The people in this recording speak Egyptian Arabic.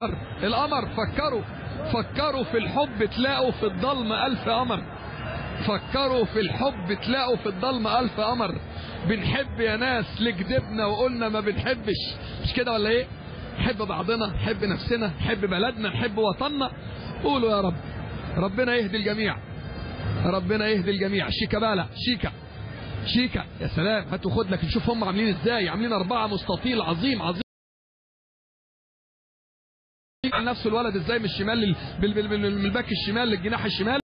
القمر فكروا فكروا في الحب تلاقوا في الضلمة ألف قمر فكروا في الحب تلاقوا في الضلمة ألف قمر بنحب يا ناس لكدبنا وقلنا ما بنحبش مش كده ولا ايه نحب بعضنا نحب نفسنا نحب بلدنا نحب وطننا قولوا يا رب ربنا يهدي الجميع ربنا يهدي الجميع شيكا بالا شيكا شيكا يا سلام هاتوا خد لك نشوف هم عاملين ازاي عاملين أربعة مستطيل عظيم عظيم عن نفسه الولد ازاي من الشمال لل... بال... بال... بال... من الباك الشمال للجناح الشمال